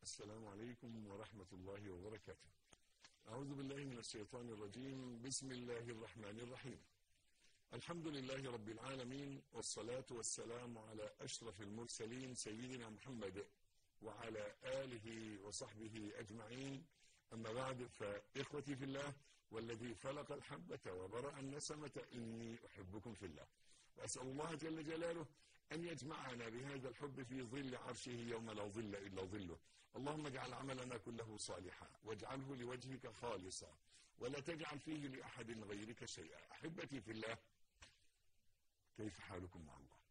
السلام عليكم ورحمة الله وبركاته أعوذ بالله من الشيطان الرجيم بسم الله الرحمن الرحيم الحمد لله رب العالمين والصلاة والسلام على أشرف المرسلين سيدنا محمد وعلى آله وصحبه أجمعين أما بعد فإخوتي في الله والذي فلق الحبة وبرأ النسمة إني أحبكم في الله وأسأل الله جل جلاله أن يجمعنا بهذا الحب في ظل عرشه يوم لا ظل إلا ظله اللهم اجعل عملنا كله صالحا واجعله لوجهك خالصا ولا تجعل فيه لأحد غيرك شيئا أحبتي في الله كيف حالكم مع الله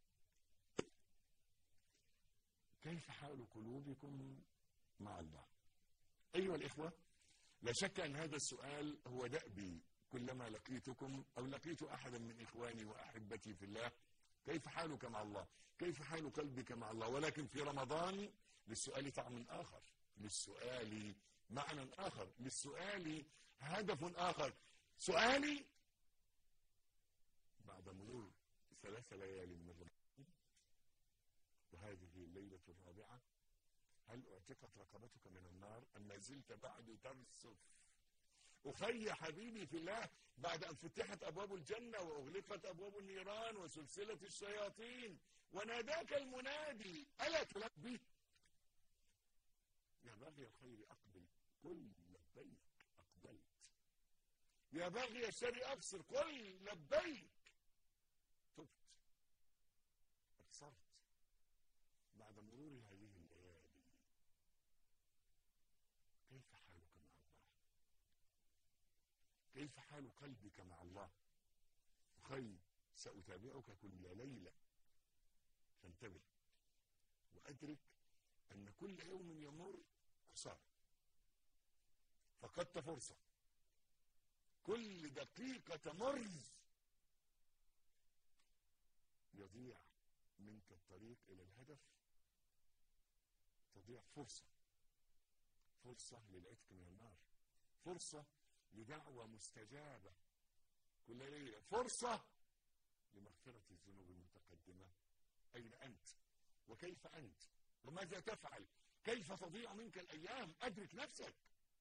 كيف حال قلوبكم مع الله أيها الإخوة لا شك أن هذا السؤال هو دأبي كلما لقيتكم أو لقيت أحدا من إخواني وأحبتي في الله كيف حالك مع الله كيف حال قلبك مع الله ولكن في رمضان للسؤال طعم آخر للسؤال معنى آخر للسؤال هدف آخر سؤالي بعد مرور ثلاث ليال من رمضان وهذه الليلة الرابعة هل اعتقت رقبتك من النار أم ما زلت بعد ترسف أخي حبيبي في الله بعد أن فتحت أبواب الجنة وأغلقت أبواب النيران وسلسلة الشياطين وناداك المنادي ألا تلبي يا باغي الخير أقبل قل لبيك أقبلت يا باغي الشر أبصر قل لبيك تبت أبصرت بعد مرور هذه الليالي كيف حالك مع الله كيف حال قلبك مع الله أخي سأتابعك كل ليلة فانتبه وأدرك أن كل يوم يمر خسارة فقدت فرصة كل دقيقة تمر يضيع منك الطريق إلى الهدف تضيع فرصة فرصة للعتق من النار فرصة لدعوة مستجابة كل ليلة فرصة لمغفرة الذنوب المتقدمة أين أنت وكيف أنت وماذا تفعل كيف تضيع منك الأيام أدرك نفسك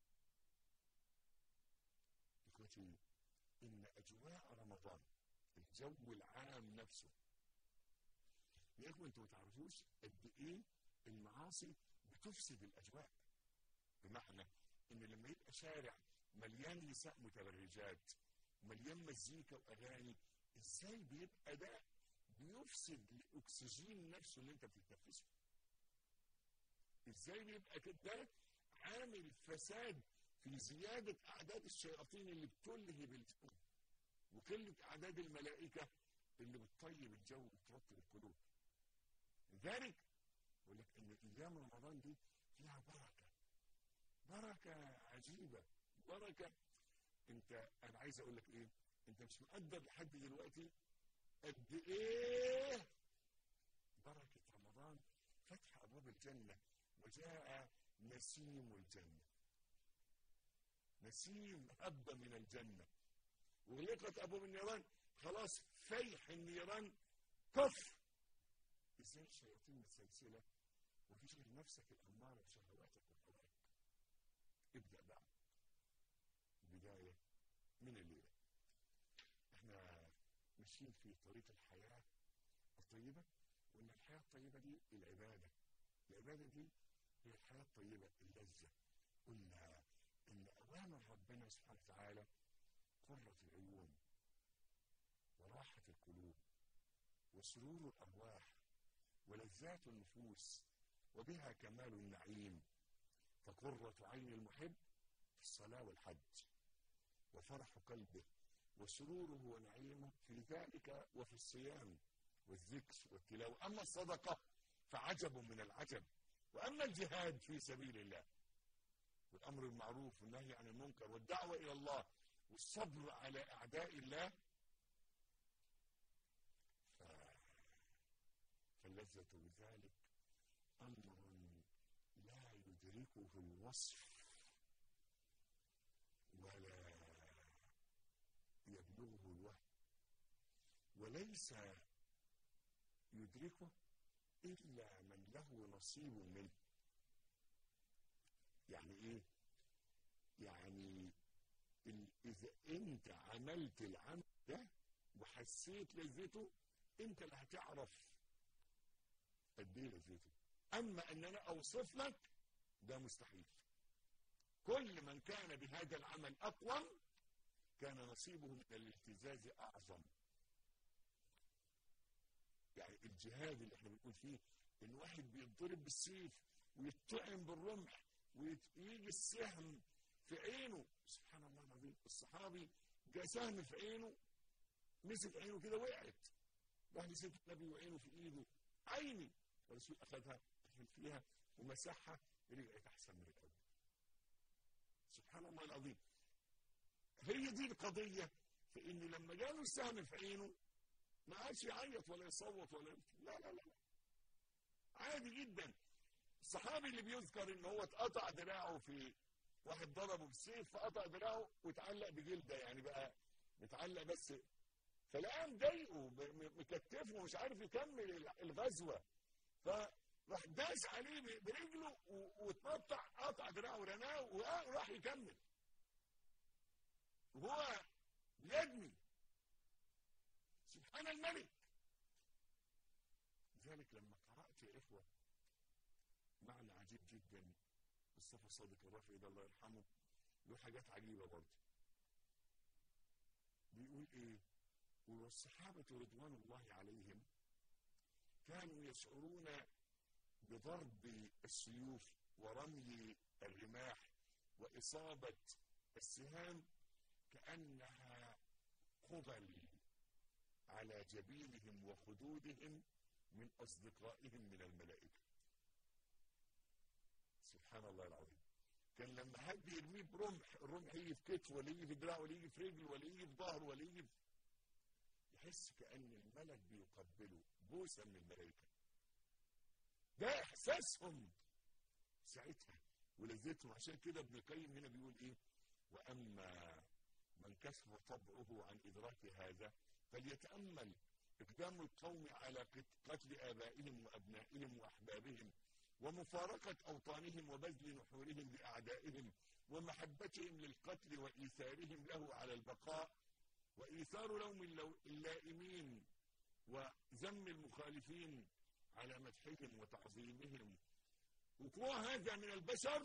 إخوتي إن أجواء رمضان الجو العام نفسه يا إخوة أنتوا ما تعرفوش قد إيه المعاصي بتفسد الأجواء بمعنى إن لما يبقى شارع مليان نساء متبرجات مليان مزيكا وأغاني إزاي بيبقى ده بيفسد الأكسجين نفسه اللي أنت بتتنفسه ازاي بيبقى كده عامل فساد في زيادة أعداد الشياطين اللي بتلهب الجو وقلة أعداد الملائكة اللي بتطيب الجو وترطب القلوب لذلك يقول لك إن أيام رمضان دي فيها بركة بركة عجيبة بركة أنت أنا عايز أقول لك إيه أنت مش مقدر لحد دلوقتي قد إيه بركة رمضان فتح أبواب الجنة وجاء نسيم الجنة نسيم هب من الجنة وغلقت أبواب النيران خلاص فيح النيران كف ازاي الشياطين متسلسلة وتشغل نفسك الأمارة بشهواتك وهواك ابدأ بقى بداية من الليلة احنا ماشيين في طريق الحياة الطيبة وان الحياة الطيبة دي العبادة العبادة دي هي الحياة الطيبة اللذة قلنا إن أوامر ربنا سبحانه وتعالى قرة العيون وراحة القلوب وسرور الأرواح ولذات النفوس وبها كمال النعيم فقرة عين المحب في الصلاة والحج وفرح قلبه وسروره ونعيمه في ذلك وفي الصيام والذكر والتلاوة أما الصدقة فعجب من العجب وأما الجهاد في سبيل الله والأمر المعروف والنهي عن المنكر والدعوة إلى الله والصبر على أعداء الله ف... فاللذة بذلك أمر لا يدركه الوصف ولا يبلغه الوهم وليس يدركه إلا من له نصيب منه اذا انت عملت العمل ده وحسيت لذته انت اللي هتعرف قد ايه لذته اما ان انا اوصف لك ده مستحيل كل من كان بهذا العمل اقوم كان نصيبه من الالتزاز اعظم يعني الجهاد اللي احنا بنقول فيه ان واحد بيتضرب بالسيف ويتطعم بالرمح ويجي السهم في عينه سبحان الله العظيم الصحابي جاء سهم في عينه مسك عينه كده وقعت راح لسيف النبي وعينه في ايده عيني الرسول اخذها دخل فيها ومسحها رجعت احسن من الاول سبحان الله العظيم هي دي القضيه في ان لما جاله السهم في عينه ما عادش يعيط ولا يصوت ولا لا لا لا عادي جدا الصحابي اللي بيذكر ان هو اتقطع دراعه في واحد ضربه بالسيف فقطع دراعه واتعلق بجلده يعني بقى متعلق بس فلقاه مضايقه مكتفه ومش عارف يكمل الغزوه فراح داس عليه برجله واتنطع قطع دراعه ورماه وراح يكمل وهو بيجني سبحان الملك لذلك لما قرأت يا إخوة معنى عجيب جدا مصطفى صادق الرافعي ده الله يرحمه له حاجات عجيبة برضه بيقول إيه والصحابة رضوان الله عليهم كانوا يشعرون بضرب السيوف ورمي الرماح وإصابة السهام كأنها قبل على جبينهم وخدودهم من أصدقائهم من الملائكة سبحان الله العظيم كان لما حد يرميه برمح الرمح يجي في كتفه ولا يجي في دراعه ولا يجي في رجله ولا يجي في ظهره ولا يجي في يحس كأن الملك بيقبله بوسة من الملائكة ده إحساسهم ساعتها ولذتهم عشان كده ابن القيم هنا بيقول إيه وأما من كثر طبعه عن إدراك هذا فليتأمل إقدام القوم على قتل آبائهم وأبنائهم وأحبابهم ومفارقة أوطانهم وبذل نحورهم لأعدائهم ومحبتهم للقتل وإيثارهم له على البقاء وإيثار لوم اللائمين وذم المخالفين على مدحهم وتعظيمهم وقوع هذا من البشر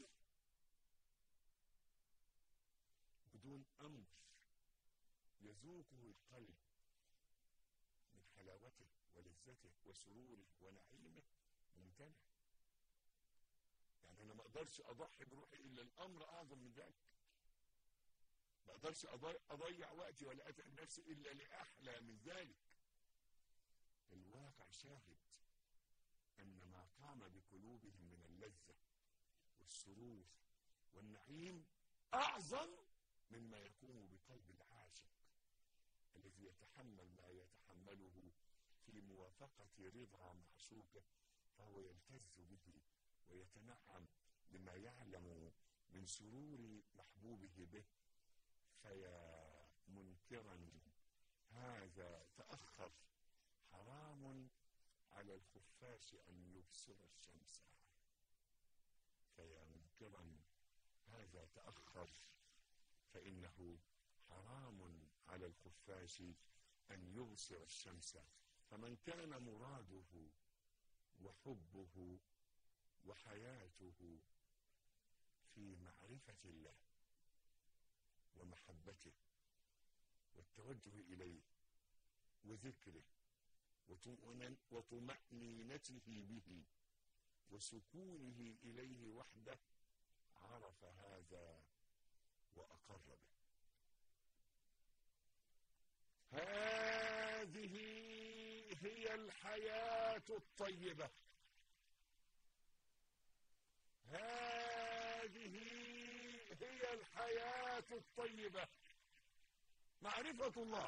بدون أمر يذوقه القلب من حلاوته ولذته وسروره ونعيمه ممتنع يعني انا ما اقدرش اضحي بروحي الا الامر اعظم من ذلك ما اقدرش اضيع وقتي ولا اتعب نفسي الا لاحلى من ذلك الواقع شاهد ان ما قام بقلوبهم من اللذه والسرور والنعيم اعظم مما يقوم بقلب العاشق الذي يتحمل ما يتحمله في موافقة رضا معشوقه فهو يلتز به ويتنعم لما يعلم من سرور محبوبه به فيا منكرا هذا تأخر حرام على الخفاش أن يبصر الشمس فيا منكرا هذا تأخر فإنه حرام على الخفاش أن يبصر الشمس فمن كان مراده وحبه وحياته في معرفة الله ومحبته والتوجه إليه وذكره وطمأنينته به وسكونه إليه وحده عرف هذا وأقر به هذه هي الحياة الطيبة هذه هي الحياة الطيبة معرفة الله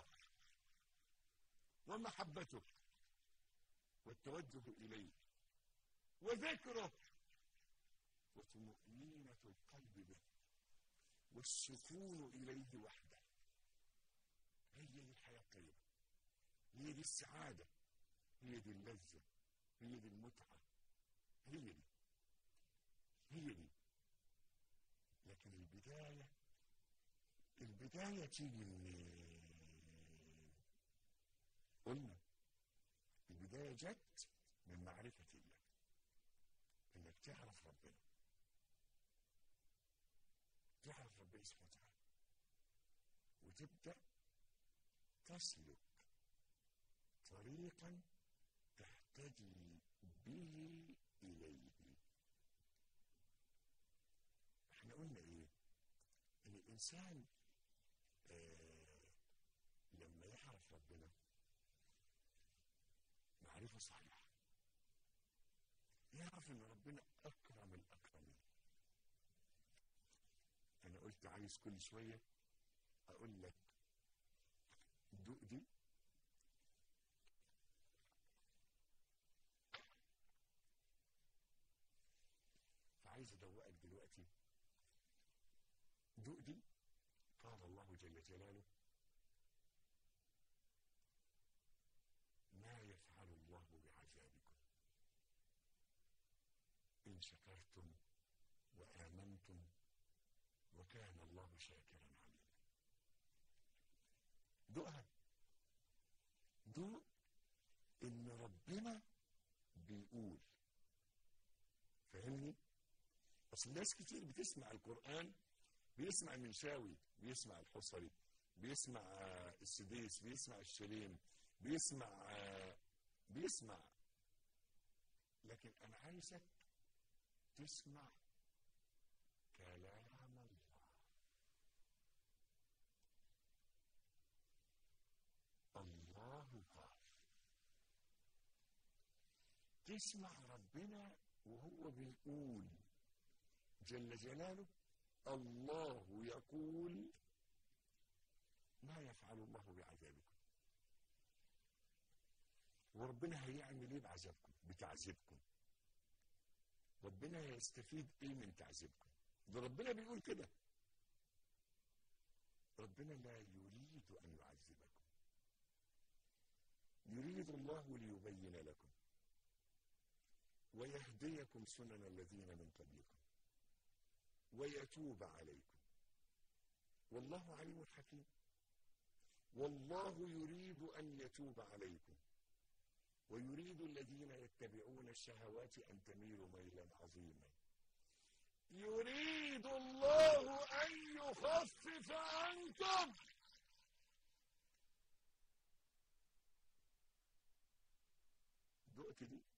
ومحبته والتوجه إليه وذكره وطمأنينة القلب به والسكون إليه وحده هي دي الحياة الطيبة هي دي السعادة هي دي اللذة هي دي المتعة هي دي هي دي لكن البداية البداية تيجي منين قلنا البداية جت من معرفة الله انك تعرف ربنا تعرف ربنا سبحانه وتعالى وتبدأ تسلك طريقا تهتدي به إليه احنا قلنا ايه ان الانسان آه لما يعرف ربنا معرفة صحيحة يعرف ان ربنا اكرم الاكرمين انا قلت عايز كل شوية اقول لك دوق دي فعايز ادوقك دلوقتي دوق دي قال الله جل جلاله ما يفعل الله بعذابكم إن شكرتم وآمنتم وكان الله شاكرا عليما دوقها دوق إن ربنا بيقول فاهمني؟ أصل ناس كتير بتسمع القرآن بيسمع المنشاوي بيسمع الحصري بيسمع السديس بيسمع الشريم بيسمع بيسمع لكن انا عايزك تسمع كلام الله الله قال تسمع ربنا وهو بيقول جل جلاله الله يقول ما يفعل الله بعذابكم وربنا هيعمل ايه بعذابكم بتعذيبكم ربنا هيستفيد ايه من تعذيبكم ده ربنا بيقول كده ربنا لا يريد ان يعذبكم يريد الله ليبين لكم ويهديكم سنن الذين من قبلكم ويتوب عليكم والله عليم حكيم والله يريد ان يتوب عليكم ويريد الذين يتبعون الشهوات أن تميلوا ميلا عظيما يريد الله أن يخفف عنكم دقت دي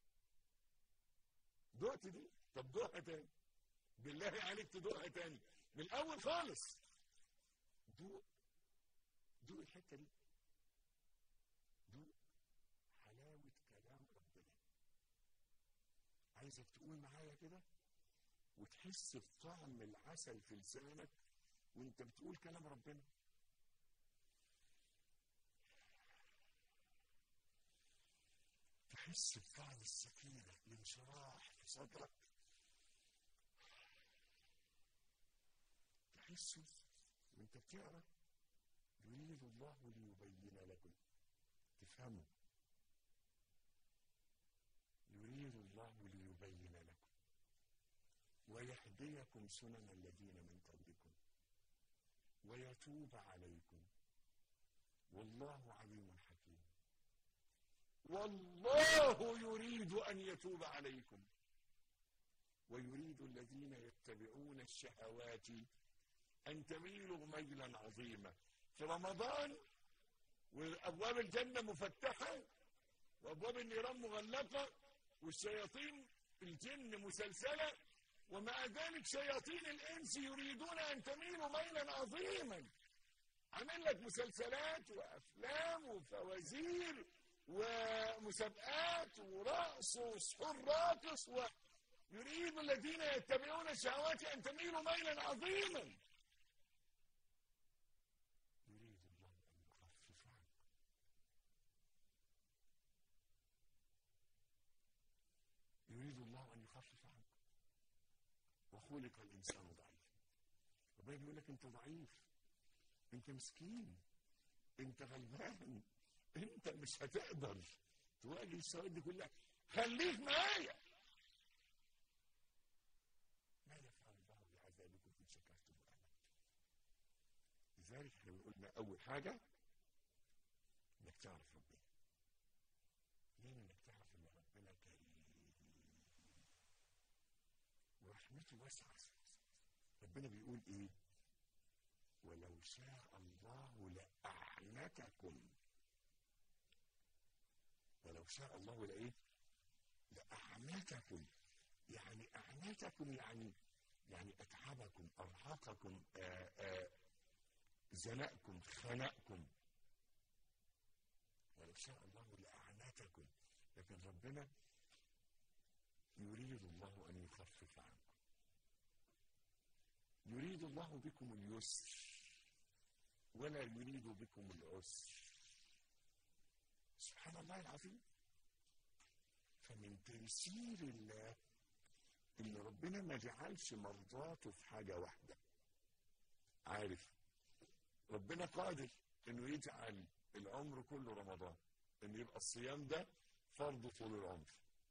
دقت دي طب دقها تاني بالله عليك تدوقها تاني من الأول خالص دوق دوق الحتة دي دوق حلاوة كلام ربنا عايزك تقول معايا كده وتحس بطعم العسل في لسانك وانت بتقول كلام ربنا تحس بطعم السكينة الانشراح في صدرك تحسه وانت بتقرا يريد الله ليبين لكم تفهموا يريد الله ليبين لكم ويهديكم سنن الذين من قبلكم ويتوب عليكم والله عليم حكيم والله يريد ان يتوب عليكم ويريد الذين يتبعون الشهوات ان تميلوا ميلا عظيما في رمضان وابواب الجنه مفتحه وابواب النيران مغلقه والشياطين الجن مسلسله ومع ذلك شياطين الانس يريدون ان تميلوا ميلا عظيما عامل لك مسلسلات وافلام وفوازير ومسابقات ورقص وسحور راقص ويريد الذين يتبعون الشهوات ان تميلوا ميلا عظيما يريد الله ان يخفف عنكم يريد الله ان يخفف عنكم وخلق الانسان ضعيفا ربنا بيقول لك انت ضعيف انت مسكين انت غلبان انت مش هتقدر تواجه السواد دي كلها خليك معايا ما يفعل الله بعذابكم ان شكرتم وامنتم ولذلك احنا قلنا اول حاجه انك تعرف ربنا ليه انك تعرف ان ربنا كريم ورحمته واسعه ربنا بيقول ايه ولو شاء الله لاعنتكم ولو شاء الله لايه لاعنتكم يعني اعنتكم يعني يعني اتعبكم ارهقكم آآ آآ زنقكم خنقكم ولو شاء الله لاعنتكم لكن ربنا يريد الله ان يخفف عنكم يريد الله بكم اليسر ولا يريد بكم العسر سبحان الله العظيم فمن تيسير الله ان ربنا ما جعلش مرضاته في حاجه واحده عارف ربنا قادر انه يجعل العمر كله رمضان ان يبقى الصيام ده فرض طول العمر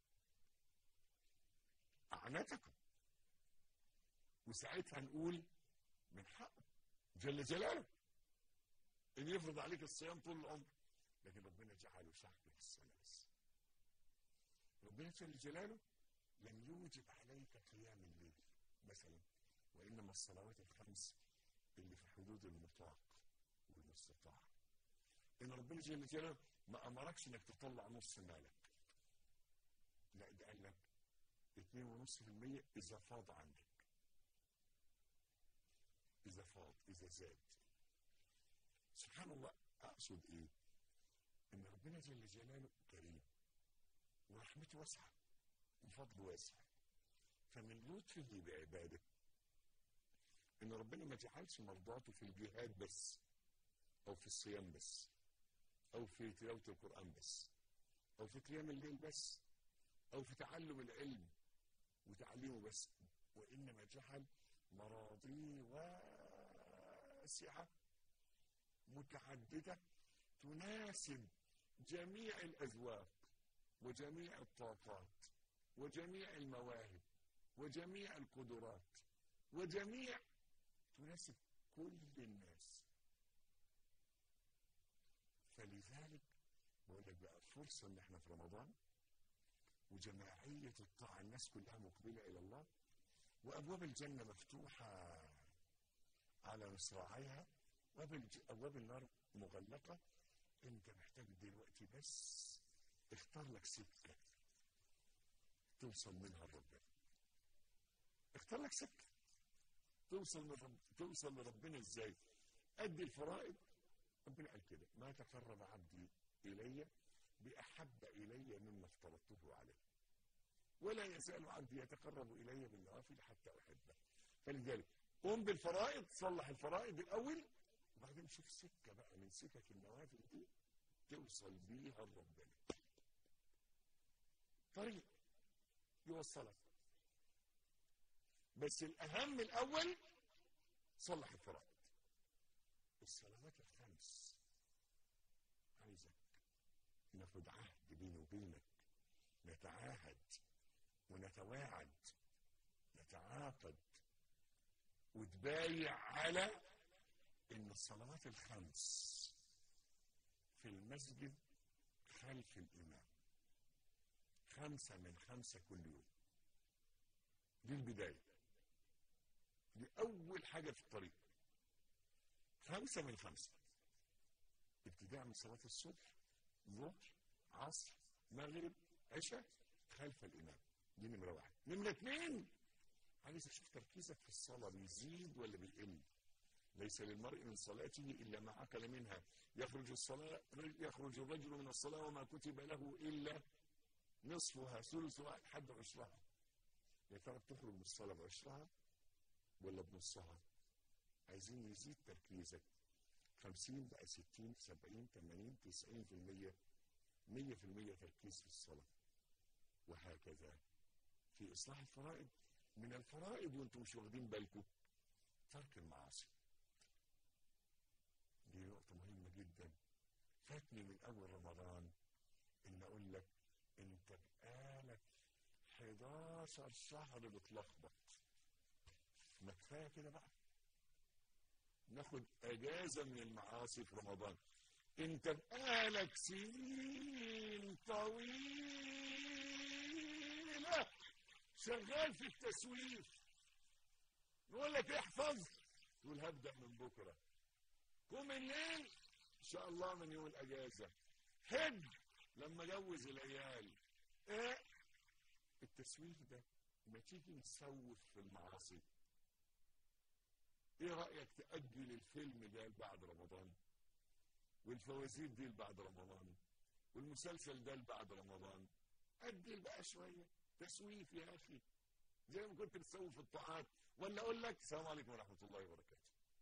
اعنتكم وساعتها نقول من حقه جل جلاله ان يفرض عليك الصيام طول العمر لكن ربنا جعله شهر في السنه بس ربنا جل جلاله لم يوجب عليك قيام الليل مثلا وانما الصلوات الخمس اللي في حدود المطاق والمستطاع ان ربنا جل جلاله ما امركش انك تطلع نص مالك لا ده قال لك 2.5% اذا فاض عندك اذا فاض اذا زاد سبحان الله اقصد ايه ان ربنا جل جلاله كريم ورحمته واسعه وفضله واسع فمن لطفه بعباده ان ربنا ما جعلش مرضاته في الجهاد بس او في الصيام بس او في تلاوه القران بس او في قيام الليل بس او في تعلم العلم وتعليمه بس وانما جعل مراضي واسعه متعدده تناسب جميع الاذواق وجميع الطاقات وجميع المواهب وجميع القدرات وجميع تناسب كل الناس فلذلك بقول لك بقى فرصه ان احنا في رمضان وجماعيه الطاعه الناس كلها مقبله الى الله وابواب الجنه مفتوحه على مصراعيها وابواب النار مغلقه انت محتاج دلوقتي بس اختار لك سكه توصل منها لربنا اختار لك سكه توصل لرب... توصل لربنا ازاي ادي الفرائض ربنا قال كده ما تقرب عبدي الي باحب الي مما افترضته عليه ولا يزال عبدي يتقرب الي بالنوافل حتى احبه فلذلك قم بالفرائض صلح الفرائض الاول وبعدين شوف سكه بقى من سكك النوافل دي توصل بيها لربنا طريق يوصلك بس الاهم الاول صلح الفرائض الصلوات الخمس عايزك ناخد عهد بيني وبينك نتعاهد ونتواعد نتعاقد وتبايع على ان الصلوات الخمس في المسجد خلف الامام خمسة من خمسة كل يوم دي البداية دي أول حاجة في الطريق خمسة من خمسة ابتداء من صلاة الصبح ظهر عصر مغرب عشاء خلف الإمام دي نمرة واحد نمرة اثنين عايز أشوف تركيزك في الصلاة بيزيد ولا بيقل ليس للمرء من صلاته إلا ما عقل منها يخرج الصلاة يخرج الرجل من الصلاة وما كتب له إلا نصفها ثلثها لحد عشرها يا ترى بتخرج من الصلاة بعشرها ولا بنصها عايزين يزيد تركيزك 50 بقى 60 70 80 90% 100% تركيز في الصلاة وهكذا في إصلاح الفرائض من الفرائض وانتم مش واخدين بالكم ترك المعاصي دي نقطة مهمة جدا فاتني من أول رمضان إن أقول لك أنت بقالك 11 شهر بتلخبط ما كفاية كده بقى ناخد اجازه من المعاصي في رمضان انت بقالك سنين طويله شغال في التسويف يقول لك احفظ تقول هبدا من بكره قوم الليل ان شاء الله من يوم الاجازه حج لما جوز العيال ايه التسويف ده ما تيجي نسوف في المعاصي ايه رايك تاجل الفيلم ده بعد رمضان والفوازير دي بعد رمضان والمسلسل ده بعد رمضان اجل بقى شويه تسويف يا اخي زي ما كنت بتسوي في الطاعات ولا اقول لك السلام عليكم ورحمه الله وبركاته